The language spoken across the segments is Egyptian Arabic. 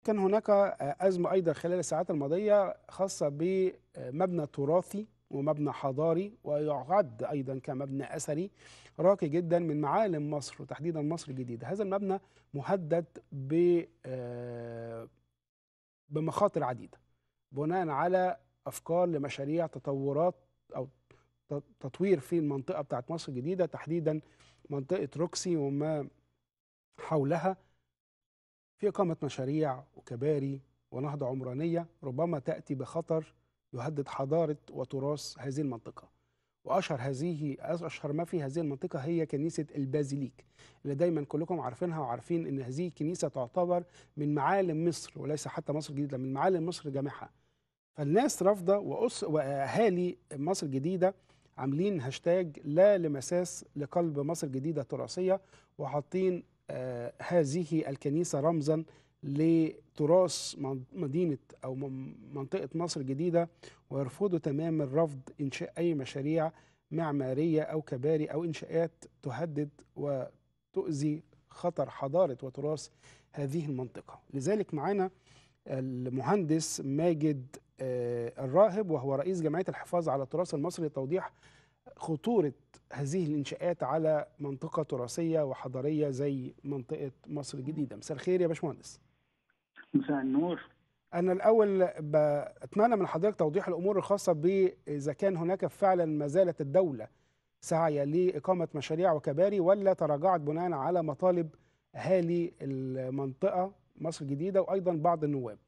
كان هناك أزمة أيضا خلال الساعات الماضية خاصة بمبنى تراثي ومبنى حضاري ويعد أيضا كمبنى أثري راقي جدا من معالم مصر وتحديدا مصر الجديدة هذا المبنى مهدد ب بمخاطر عديدة بناء على أفكار لمشاريع تطورات أو تطوير في المنطقة بتاعت مصر الجديدة تحديدا منطقة روكسي وما حولها في إقامة مشاريع وكباري ونهضة عمرانية ربما تأتي بخطر يهدد حضارة وتراث هذه المنطقة وأشهر هذه أشهر ما في هذه المنطقة هي كنيسة البازيليك اللي دايما كلكم عارفينها وعارفين إن هذه الكنيسة تعتبر من معالم مصر وليس حتى مصر الجديدة من معالم مصر جامعها فالناس رافضة وأس وأهالي مصر الجديدة عاملين هاشتاج لا لمساس لقلب مصر الجديدة التراثية وحاطين آه هذه الكنيسة رمزا لتراث مدينة أو منطقة مصر الجديدة ويرفضوا تماما رفض إنشاء أي مشاريع معمارية أو كباري أو إنشاءات تهدد وتؤذي خطر حضارة وتراث هذه المنطقة لذلك معنا المهندس ماجد الراهب وهو رئيس جمعية الحفاظ على التراث المصري لتوضيح خطورة هذه الإنشاءات على منطقة تراثية وحضارية زي منطقة مصر الجديدة مساء الخير يا باشمهندس مساء النور أنا الأول بتمنى من حضرتك توضيح الأمور الخاصة بإذا كان هناك فعلا ما زالت الدولة سعي لإقامة مشاريع وكباري ولا تراجعت بناء على مطالب أهالي المنطقة مصر الجديدة وأيضا بعض النواب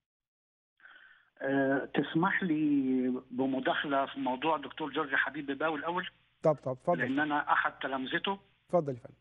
أه تسمح لي بمداخلة في موضوع دكتور جورج حبيب بباوي الأول طب طب اتفضل لأن أنا أحد تلامذته اتفضل يا فندم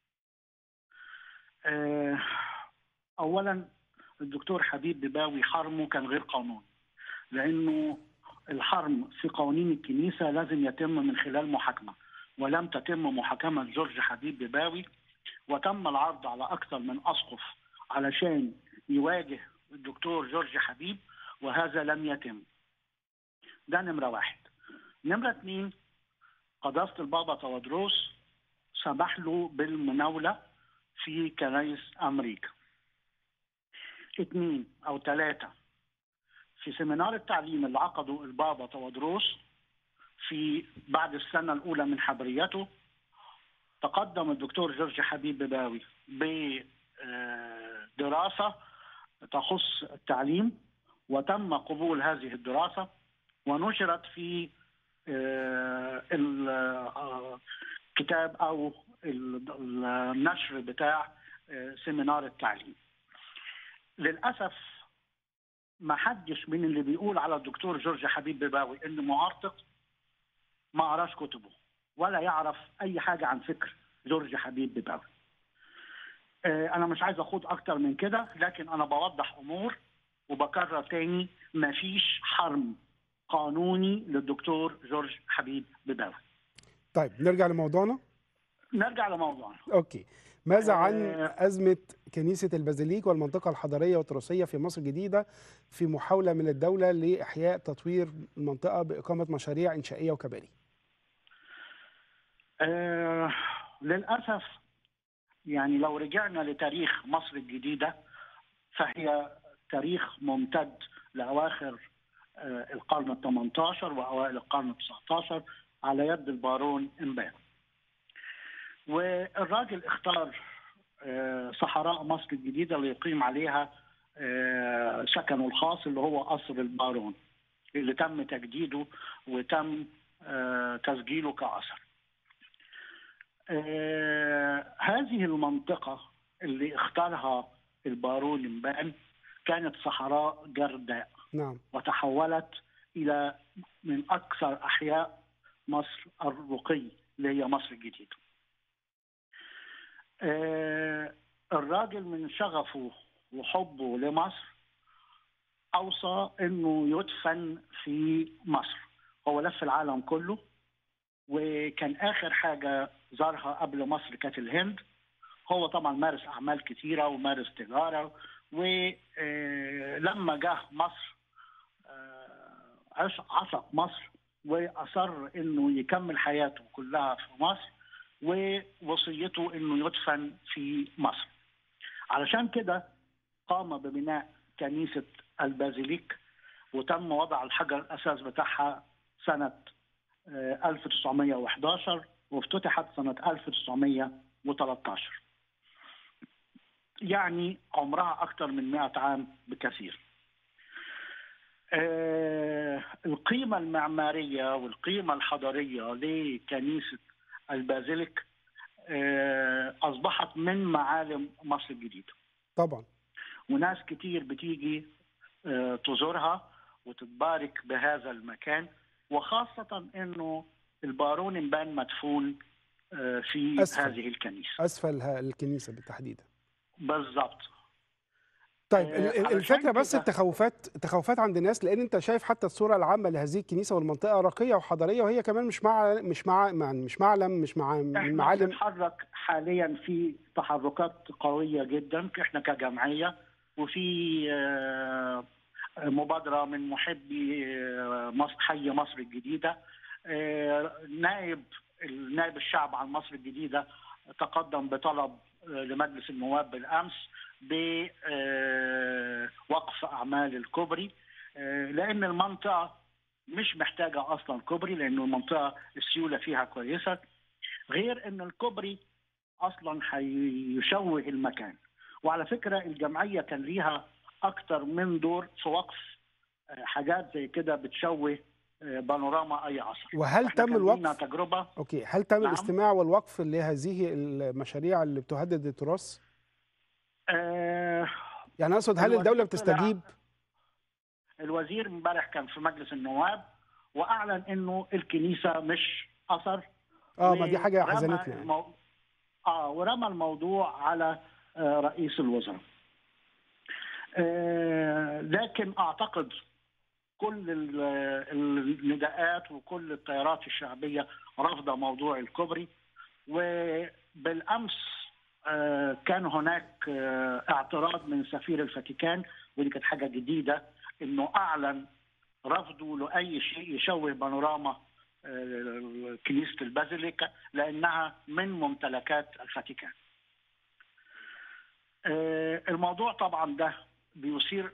أه أولا الدكتور حبيب بباوي حرمه كان غير قانوني لانه الحرم في قوانين الكنيسه لازم يتم من خلال محاكمه ولم تتم محاكمه جورج حبيب بباوي وتم العرض على اكثر من اسقف علشان يواجه الدكتور جورج حبيب وهذا لم يتم ده نمره واحد نمره اثنين قداسه البابا تودروس سمح له بالمناوله في كنايس امريكا اثنين او ثلاثه في سيمينار التعليم اللي عقده البابا تودروس في بعد السنه الاولى من حبريته تقدم الدكتور جورج حبيب بباوي بدراسه تخص التعليم وتم قبول هذه الدراسه ونشرت في الكتاب او النشر بتاع سيمينار التعليم للاسف ما حدش من اللي بيقول على الدكتور جورج حبيب بباوي انه معارض ما قراش كتبه ولا يعرف اي حاجه عن فكر جورج حبيب بباوي. انا مش عايز اخوض اكتر من كده لكن انا بوضح امور وبكرر تاني ما فيش حرم قانوني للدكتور جورج حبيب بباوي. طيب نرجع لموضوعنا؟ نرجع لموضوعنا. اوكي. ماذا عن أزمة كنيسة البازيليك والمنطقة الحضارية والتراثية في مصر الجديدة في محاولة من الدولة لإحياء تطوير المنطقة بإقامة مشاريع إنشائية وكباري آه للأسف يعني لو رجعنا لتاريخ مصر الجديدة فهي تاريخ ممتد لأواخر آه القرن ال 18 وأوائل القرن ال 19 على يد البارون إمبابة والراجل اختار صحراء مصر الجديده اللي يقيم عليها سكنه الخاص اللي هو قصر البارون اللي تم تجديده وتم تسجيله كاثر. هذه المنطقه اللي اختارها البارون امبان كانت صحراء جرداء نعم وتحولت الى من اكثر احياء مصر الرقي اللي هي مصر الجديده. آه الراجل من شغفه وحبه لمصر اوصى انه يدفن في مصر هو لف العالم كله وكان اخر حاجه زارها قبل مصر كانت الهند هو طبعا مارس اعمال كثيره ومارس تجاره ولما جه مصر عشق مصر واصر انه يكمل حياته كلها في مصر ووصيته انه يدفن في مصر. علشان كده قام ببناء كنيسه البازيليك وتم وضع الحجر الاساس بتاعها سنه آه، 1911 وافتتحت سنه 1913 يعني عمرها اكثر من 100 عام بكثير آه، القيمة المعمارية والقيمة الحضارية لكنيسة البازيليك آه، أصبحت من معالم مصر الجديدة طبعا وناس كتير بتيجي آه، تزورها وتتبارك بهذا المكان وخاصة أنه البارون مبان مدفون آه، في أسفل. هذه الكنيسة اسفل ها- الكنيسه بالتحديد بالضبط طيب آه، ال- ال- علشان الفكره بس كده- التخوفات التخوفات عند الناس لان انت شايف حتى الصوره العامه لهذه الكنيسه والمنطقه راقيه وحضاريه وهي كمان مش مع مش مع مع- مش معلم مش مع من احنا معالم بنتحرك حاليا في تحركات قويه جدا احنا كجمعيه وفي آه، مبادره من محبي آه، مصر حي مصر الجديده آه، نائب نائب الشعب عن مصر الجديده تقدم بطلب آه، لمجلس النواب بالامس بوقف اعمال الكوبري آه، لان المنطقه مش محتاجه اصلا كوبري لانه المنطقه السيوله فيها كويسه غير ان الكوبري اصلا هيشوه المكان وعلى فكره الجمعيه كان ليها اكتر من دور في وقف آه، حاجات زي كده بتشوه آه، بانوراما اي عصر وهل احنا تم كان لينا الوقف تجربه اوكي هل تم نعم. الاستماع والوقف لهذه المشاريع اللي بتهدد التراث آه، يعني اقصد هل الوزير الدوله طلع- بتستجيب الوزير امبارح كان في مجلس النواب واعلن انه الكنيسه مش اثر اه ما دي حاجه ورمى حزنتنا يعني. المو... اه ورمى الموضوع على آه رئيس الوزراء. آه لكن اعتقد كل ال- النداءات وكل التيارات الشعبيه رافضه موضوع الكوبري وبالامس آه كان هناك آه اعتراض من سفير الفاتيكان ودي كانت حاجه جديده انه اعلن رفضه لاي شيء يشوه بانوراما آه، كنيسه البازيليكا لانها من ممتلكات الفاتيكان. آه، الموضوع طبعا ده بيثير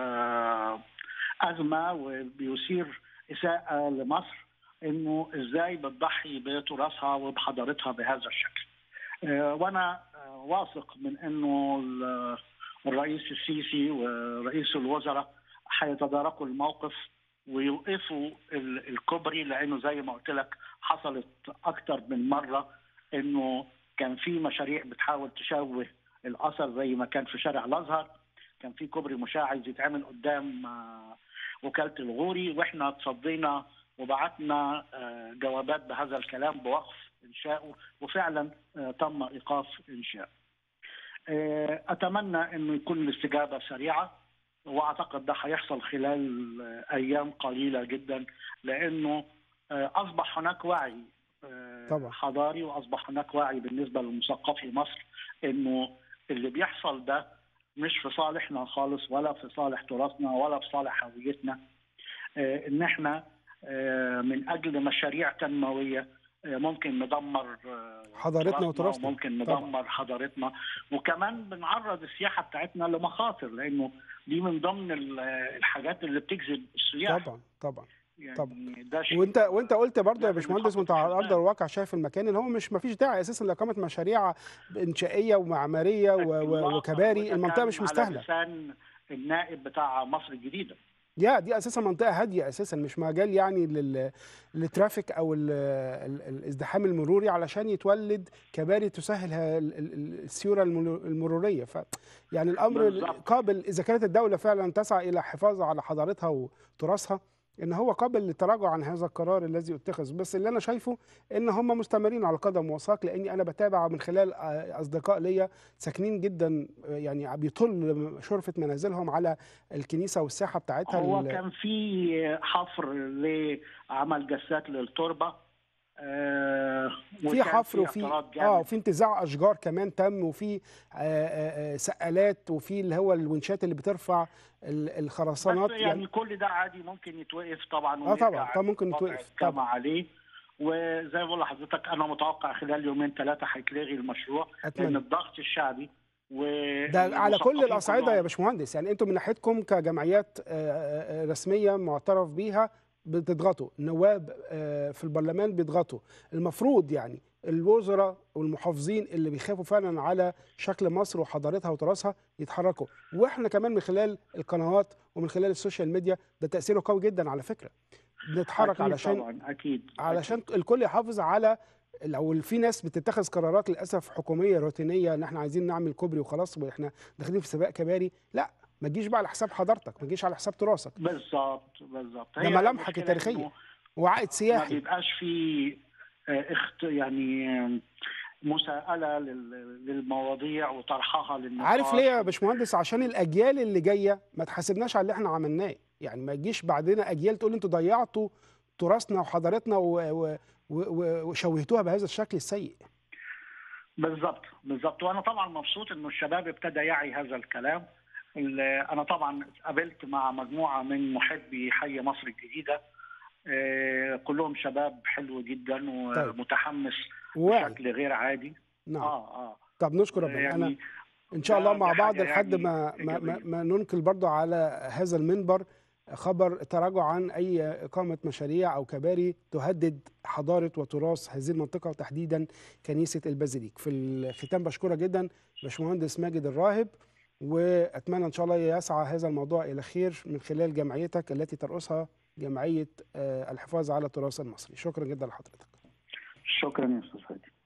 آه، ازمه وبيثير اساءه لمصر انه ازاي بتضحي بتراثها وبحضارتها بهذا الشكل. آه، وانا آه، واثق من انه ال- الرئيس السيسي ورئيس الوزراء هيتداركوا الموقف ويوقفوا ال- الكوبري لانه زي ما قلت لك حصلت اكتر من مره انه كان في مشاريع بتحاول تشوه الاثر زي ما كان في شارع الازهر كان في كوبري مشاع عايز يتعمل قدام آه، وكاله الغوري واحنا تصدينا وبعتنا آه، جوابات بهذا الكلام بوقف انشائه وفعلا آه، تم ايقاف انشائه. آه، اتمنى انه يكون الاستجابه سريعه واعتقد ده هيحصل خلال آه، ايام قليله جدا لانه آه، اصبح هناك وعي آه، طبعا. حضاري واصبح هناك وعي بالنسبه للمثقفي مصر انه اللي بيحصل ده مش في صالحنا خالص ولا في صالح تراثنا ولا في صالح هويتنا آه، ان احنا آه، من اجل مشاريع تنمويه آه، ممكن ندمر آه، حضارتنا تراثنا وتراثنا. وممكن طبعا. ندمر حضارتنا وكمان بنعرض السياحه بتاعتنا لمخاطر لانه دي من ضمن ال- الحاجات اللي بتجذب السياح طبعا طبعا يعني طبعا. ده شيء وانت وانت قلت برضه يا لازم باشمهندس نحط وانت في على ارض الحسبان. الواقع شايف المكان ان هو مش ما فيش داعي اساسا لاقامه مشاريع انشائيه ومعماريه و- و- إطلاقاً، وكباري وده المنطقه كان مش على مستاهله لسان النائب بتاع مصر الجديده يا دي اساسا منطقه هاديه اساسا مش مجال يعني لل- للترافيك او ال- ال- الازدحام المروري علشان يتولد كباري تسهل ه- ال- ال- السيوله المل- المروريه ف يعني الامر بالظبط. قابل اذا كانت الدوله فعلا تسعى الى الحفاظ على حضارتها وتراثها ان هو قابل للتراجع عن هذا القرار الذي اتخذ بس اللي انا شايفه ان هم مستمرين على قدم وساق لاني انا بتابع من خلال آه، اصدقاء ليا ساكنين جدا آه، يعني بيطل شرفه منازلهم على الكنيسه والساحه بتاعتها هو ال- كان في حفر لعمل جسات للتربه آه، في وكان حفر وفي اعتراض اه جامد. وفي انتزاع اشجار كمان تم وفي آه، آه، آه، سقالات وفي اللي هو الونشات اللي بترفع ال- الخرسانات بس يعني كل ده عادي ممكن يتوقف طبعا اه طبعا ونرجع طبعا ممكن الوضع يتوقف كما طبعا عليه وزي ما بقول لحضرتك انا متوقع خلال يومين ثلاثه هيتلغي المشروع لان اتمنى الضغط الشعبي ده على كل والمثقفين الاصعده يا كلهم. باشمهندس يعني انتم من ناحيتكم كجمعيات آه، آه، رسميه معترف بيها بتضغطوا النواب آه، في البرلمان بيضغطوا المفروض يعني الوزراء والمحافظين اللي بيخافوا فعلا على شكل مصر وحضارتها وتراثها يتحركوا واحنا كمان من خلال القنوات ومن خلال السوشيال ميديا ده تاثيره قوي جدا على فكره بنتحرك أكيد علشان طبعا اكيد علشان الكل يحافظ على لو في ناس بتتخذ قرارات للاسف حكوميه روتينيه ان احنا عايزين نعمل كوبري وخلاص واحنا داخلين في سباق كباري لا ما تجيش بقى على حساب حضارتك ما تجيش على حساب تراثك بالظبط بالظبط ده هي ملامحك المشكلة التاريخيه إنه وعائد ما سياحي بيبقاش في آه، اخت يعني آه، مساءله لل- للمواضيع وطرحها للنقاش عارف ليه يا باشمهندس عشان الاجيال اللي جايه ما تحاسبناش على اللي احنا عملناه يعني ما تجيش بعدنا اجيال تقول انتوا ضيعتوا تراثنا وحضارتنا و- و- و- وشوهتوها بهذا الشكل السيء بالظبط بالظبط وانا طبعا مبسوط انه الشباب ابتدى يعي هذا الكلام ال- انا طبعا قابلت مع مجموعه من محبي حي مصر الجديده آه، كلهم شباب حلو جدا طيب. ومتحمس وواعي بشكل غير عادي نعم اه اه طب نشكر ربنا انا يعني ان شاء ده- الله مع دي بعض حاجة لحد يعني ما ما, ما, إيجابية. ما ننقل برضو على هذا المنبر خبر تراجع عن اي اقامه مشاريع او كباري تهدد حضاره وتراث هذه المنطقه وتحديدا كنيسه البازيليك في الختام بشكرك جدا باشمهندس ماجد الراهب واتمنى ان شاء الله يسعى هذا الموضوع الى خير من خلال جمعيتك التي ترأسها جمعيه آه، الحفاظ على التراث المصري شكرا جدا لحضرتك شكرا يا استاذ هادي